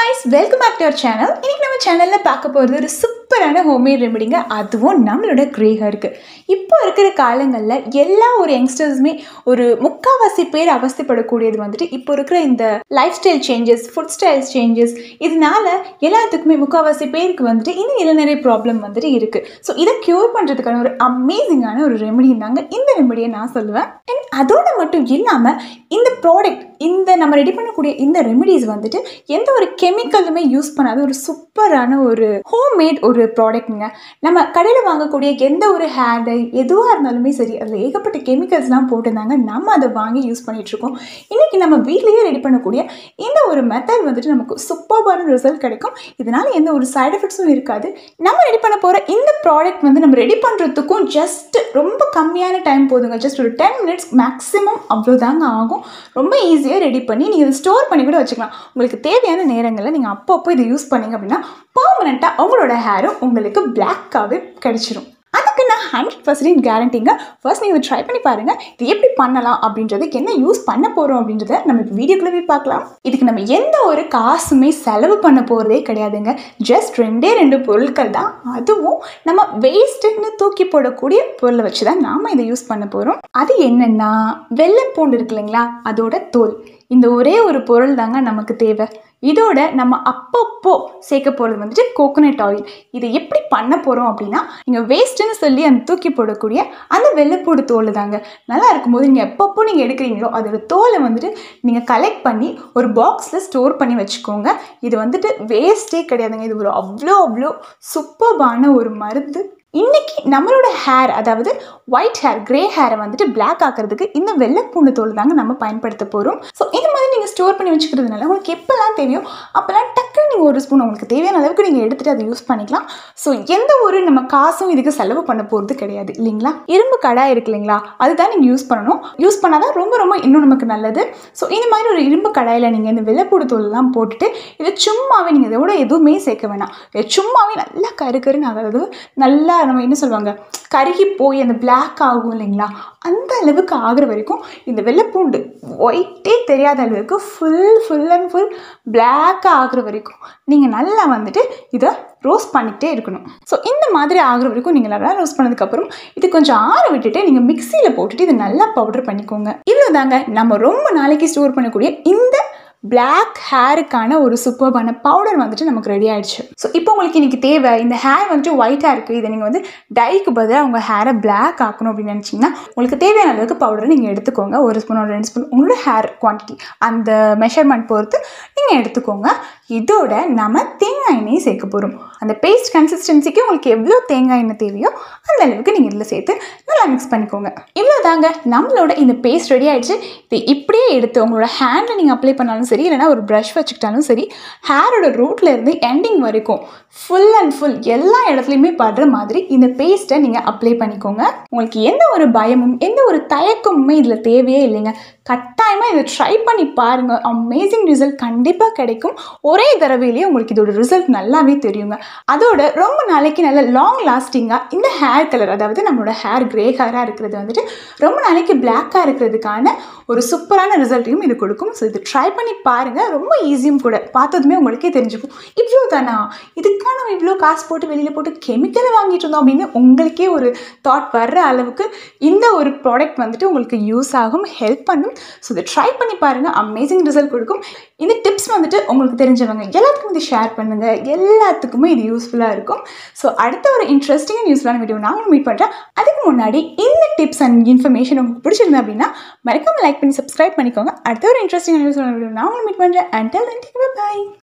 guys welcome back to our channel இன்னைக்கு நம்ம சேனலில் பார்க்க போகிறது ஒரு சூப்பரான ஹோம்மேட் ரெமெடிங்க அதுவும் நம்மளோட க்ரே ஹேருக்கு இப்போ இருக்கிற காலங்களில் எல்லா ஒரு யங்ஸ்டர்ஸுமே ஒரு முக்காவாசி பேர் அவஸ்தைப்படக்கூடியது வந்துட்டு இப்போ இருக்கிற இந்த lifestyle changes food style changes இதனால எல்லாத்துக்குமே முக்காவாசி பேருக்கு வந்துட்டு இன்னும் இளநரை ப்ராப்ளம் வந்துட்டு இருக்குது ஸோ இதை க்யூர் பண்ணுறதுக்கான ஒரு அமேசிங்கான ஒரு ரெமெடி தாங்க இந்த ரெமெடியை நான் சொல்லுவேன் அண்ட் அதோட மட்டும் இல்லாமல் இந்த ப்ராடக்ட் இந்த நம்ம ரெடி பண்ணக்கூடிய இந்த ரெமெடிஸ் வந்துட்டு எந்த ஒரு கெமிக்கலுமே யூஸ் பண்ணாத ஒரு சூப்பரான ஒரு ஹோம்மேட் ஒரு ப்ராடக்ட்ங்க நம்ம கடையில் வாங்கக்கூடிய எந்த ஒரு ஹேர் டை எதுவாக இருந்தாலுமே சரி அதில் ஏகப்பட்ட கெமிக்கல்ஸ்லாம் போட்டிருந்தாங்க நம்ம அதை வாங்கி யூஸ் பண்ணிகிட்ருக்கோம் இன்றைக்கி நம்ம வீட்லேயே ரெடி பண்ணக்கூடிய இந்த ஒரு மெத்தட் வந்துட்டு நமக்கு சூப்பர்பான ரிசல்ட் கிடைக்கும் இதனால் எந்த ஒரு சைடு எஃபெக்ட்ஸும் இருக்காது நம்ம ரெடி பண்ண போகிற இந்த ப்ராடக்ட் வந்து நம்ம ரெடி பண்ணுறதுக்கும் ஜஸ்ட் ரொம்ப கம்மியான டைம் போதுங்க ஜஸ்ட் ஒரு டென் மினிட்ஸ் மேக்ஸிமம் அவ்வளோதாங்க ஆகும் ரொம்ப ஈஸியாக ரெடி பண்ணி நீங்கள் ஸ்டோர் பண்ணி கூட வச்சுக்கலாம் உங்களுக்கு தேவையான நேரங்களில் நீங்கள் அப்பப்போ இதை யூஸ் பண்ணீங்க அப்படின்னா பர்மனெண்ட்டாக உங்களோட ஹேரும் உங்களுக்கு பிளாக்காகவே கிடைச்சிரும் அதுக்கு நான் ஹண்ட்ரட் பர்சன்டேஜ் கேரண்டிங்க ஃபர்ஸ்ட் நீங்கள் ட்ரை பண்ணி பாருங்கள் இது எப்படி பண்ணலாம் அப்படின்றதுக்கு என்ன யூஸ் பண்ண போகிறோம் அப்படின்றத நம்ம வீடியோக்குள்ளே போய் பார்க்கலாம் இதுக்கு நம்ம எந்த ஒரு காசுமே செலவு பண்ண போகிறதே கிடையாதுங்க ஜஸ்ட் ரெண்டே ரெண்டு பொருட்கள் தான் அதுவும் நம்ம வேஸ்ட்டுன்னு தூக்கி போடக்கூடிய பொருளை வச்சு தான் நாம் இதை யூஸ் பண்ண போகிறோம் அது என்னென்னா வெள்ளைப்பூண்டு இருக்கு இல்லைங்களா அதோட தோல் இந்த ஒரே ஒரு பொருள் தாங்க நமக்கு தேவை இதோட நம்ம அப்பப்போ சேர்க்க போகிறது வந்துட்டு கோகோனட் ஆயில் இதை எப்படி பண்ண போகிறோம் அப்படின்னா நீங்கள் வேஸ்ட்டுன்னு சொல்லி அந்த தூக்கி போடக்கூடிய அந்த வெள்ளைப்பூடு தோல் தாங்க நல்லா இருக்கும்போது நீங்கள் எப்பப்போ நீங்கள் எடுக்கிறீங்களோ அதோட தோலை வந்துட்டு நீங்கள் கலெக்ட் பண்ணி ஒரு பாக்ஸில் ஸ்டோர் பண்ணி வச்சுக்கோங்க இது வந்துட்டு வேஸ்ட்டே கிடையாதுங்க இது ஒரு அவ்வளோ அவ்வளோ சூப்பர்பான ஒரு மருந்து இன்னைக்கு நம்மளோட ஹேர் அதாவது ஒயிட் ஹேர் கிரே ஹேரை வந்துட்டு பிளாக் ஆக்கிறதுக்கு இந்த வெள்ளைப்பூண்டு தோல் தாங்க நம்ம பயன்படுத்த போகிறோம் ஸோ இது மாதிரி நீங்கள் ஸ்டோர் பண்ணி வச்சுக்கிறதுனால உங்களுக்கு எப்போல்லாம் தெரியும் அப்போல்லாம் டக்குன்னு நீங்கள் ஒரு ஸ்பூன் உங்களுக்கு தேவையான அளவுக்கு நீங்கள் எடுத்துகிட்டு அதை யூஸ் பண்ணிக்கலாம் ஸோ எந்த ஒரு நம்ம காசும் இதுக்கு செலவு பண்ண போகிறது கிடையாது இல்லைங்களா இரும்பு கடாய் இருக்கு இல்லைங்களா அதுதான் நீங்கள் யூஸ் பண்ணணும் யூஸ் பண்ணால் தான் ரொம்ப ரொம்ப இன்னும் நமக்கு நல்லது ஸோ இந்த மாதிரி ஒரு இரும்பு கடாயில் நீங்கள் இந்த வெள்ளைப்பூடு தோல்லாம் போட்டுட்டு இதை சும்மாவே நீங்கள் இதோட எதுவுமே சேர்க்க வேணாம் இதை சும்மாவே நல்லா கரு கருன்னு ஆகிறது நல்லா நம்ம என்ன சொல்லுவாங்க கருகி போய் அந்த பிளாக் ஆகும் இல்லைங்களா அந்த அளவுக்கு ஆகிற வரைக்கும் இந்த வெள்ளைப்பூண்டு ஒயிட்டே தெரியாத அளவுக்கு ஃபுல் ஃபுல் அண்ட் ஃபுல் பிளாக்காக ஆகிற வரைக்கும் நீங்கள் நல்லா வந்துட்டு இதை ரோஸ்ட் பண்ணிக்கிட்டே இருக்கணும் ஸோ இந்த மாதிரி ஆகிற வரைக்கும் நீங்கள் நல்லா ரோஸ்ட் பண்ணதுக்கப்புறம் இது கொஞ்சம் ஆற விட்டுட்டு நீங்கள் மிக்சியில் போட்டுட்டு இதை நல்லா பவுடர் பண்ணிக்கோங்க இவ்வளோ தாங்க நம்ம ரொம்ப நாளைக்கு ஸ்டோர் பண்ணக்கூடிய இந்த பிளாக் ஹேருக்கான ஒரு சூப்பர்பான பவுடர் வந்துட்டு நமக்கு ரெடி ஆயிடுச்சு ஸோ இப்போ உங்களுக்கு இன்னைக்கு தேவை இந்த ஹேர் வந்துட்டு ஒயிட்டாக இருக்குது இதை நீங்கள் வந்து டைக்கு பதிலாக உங்கள் ஹேரை பிளாக் ஆக்கணும் அப்படின்னு நினச்சிங்கன்னா உங்களுக்கு தேவையான அளவுக்கு பவுடரை நீங்கள் எடுத்துக்கோங்க ஒரு ஸ்பூன் ஒரு ரெண்டு ஸ்பூன் உங்களோட ஹேர் குவான்டிட்டி அந்த மெஷர்மெண்ட் பொறுத்து நீங்கள் எடுத்துக்கோங்க இதோட நம்ம தேங்காய் எண்ணெயை சேர்க்க போகிறோம் அந்த பேஸ்ட் கன்சிஸ்டன்சிக்கு உங்களுக்கு எவ்வளோ தேங்காய் எண்ணெய் தேவையோ அந்த அளவுக்கு நீங்கள் இதில் சேர்த்து நல்லா மிக்ஸ் பண்ணிக்கோங்க இவ்வளோ தாங்க நம்மளோட இந்த பேஸ்ட் ரெடி ஆகிடுச்சு இதை இப்படியே எடுத்து உங்களோட ஹேண்டில் நீங்கள் அப்ளை பண்ணாலும் சரி இல்லைனா ஒரு ப்ரஷ் வச்சுக்கிட்டாலும் சரி ஹேரோட ரூட்ல இருந்து எண்டிங் வரைக்கும் ஃபுல் அண்ட் ஃபுல் எல்லா இடத்துலையுமே படுற மாதிரி இந்த பேஸ்ட்டை நீங்கள் அப்ளை பண்ணிக்கோங்க உங்களுக்கு எந்த ஒரு பயமும் எந்த ஒரு தயக்கமுமே இதில் தேவையே இல்லைங்க கட்டாயமாக இதை ட்ரை பண்ணி பாருங்கள் அமேசிங் ரிசல்ட் கண்டிப்பாக கிடைக்கும் ஒரே தடவையிலேயே உங்களுக்கு இதோட ரிசல்ட் நல்லாவே தெரியுங்க அதோட ரொம்ப நாளைக்கு நல்ல லாங் லாஸ்டிங்காக இந்த ஹேர் கலர் அதாவது நம்மளோட ஹேர் கிரே ஹேராக இருக்கிறது வந்துட்டு ரொம்ப நாளைக்கு பிளாக்காக இருக்கிறதுக்கான ஒரு சூப்பரான ரிசல்ட்டையும் இது கொடுக்கும் ஸோ இது ட்ரை பண்ணி பாருங்கள் ரொம்ப ஈஸியும் கூட பார்த்ததுமே உங்களுக்கே தெரிஞ்சுக்கும் இவ்வளோ தானா இதுக்காக நம்ம இவ்வளோ காசு போட்டு வெளியில் போட்டு கெமிக்கலை வாங்கிட்டு இருந்தோம் அப்படின்னு உங்களுக்கே ஒரு தாட் வர்ற அளவுக்கு இந்த ஒரு ப்ராடக்ட் வந்துட்டு உங்களுக்கு யூஸ் ஆகும் ஹெல்ப் பண்ணும் ஸோ இதை ட்ரை பண்ணி பாருங்கள் அமேசிங் ரிசல்ட் கொடுக்கும் இந்த டிப்ஸ் வந்துட்டு உங்களுக்கு தெரிஞ்சவங்க எல்லாத்துக்கும் இது ஷேர் பண்ணுங்கள் எல்லாத்துக்குமே இது யூஸ்ஃபுல்லாக இருக்கும் ஸோ அடுத்த ஒரு இன்ட்ரெஸ்டிங் யூஸ்ஃபுல்லான வீடியோ நாங்களும் மீட் பண்ணுறேன் அதுக்கு முன்னாடி இந்த டிப்ஸ் அண்ட் இன்ஃபர்மேஷன் உங்களுக்கு பிடிச்சிருந்தா அப்படின்னா மறக்காமல் லைக் பண்ணி சப்ஸ்கிரைப் பண்ணிக்கோங்க அடுத்த ஒரு இன்ட்ரெஸ்டிங் யூஸ்ஃபுல்லான வீடியோ நாங்களும் மீட் பண்ணுறேன் அண்ட் டெல் பாய்